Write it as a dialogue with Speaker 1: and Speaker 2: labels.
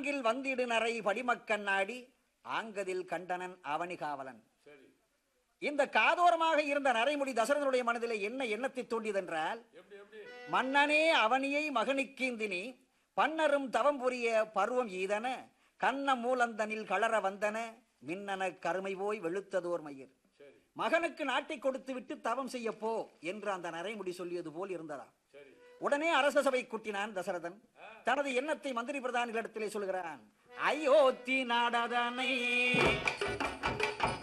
Speaker 1: பாங்கில் வந்திடு நரை படிமக்கன் நாடி ஆங்கதில் கண்டனன் அவனி காவலன்
Speaker 2: சரி
Speaker 1: இந்த காதோரமாக இருந்த நரைமுடி தசரதனுடைய மனதிலே என்ன எண்ணத்தை தோண்டியதென்றால்
Speaker 2: எப்படி எப்படி
Speaker 1: மன்னனே அவனியை மகனுக்கீந்தினி பன்னரும் தவம் புரிய பருவம் ஈதன கண்ண மூலந்தனில் கலர வந்தன மின்னன கருமை போய் வெளுத்ததோர் மயிர்
Speaker 2: சரி
Speaker 1: மகனுக்கு நாட்டை கொடுத்து விட்டு தவம் செய்ய போ என்று அந்த நரைமுடி சொல்லியது போல் இருந்ததா
Speaker 2: சரி
Speaker 1: உடனே அரச சபை கூட்டினான் தசரதன் தனது எண்ணத்தை மந்திரி பிரதானிகளிடத்திலே சொல்கிறான் அயோத்தி நாடதனை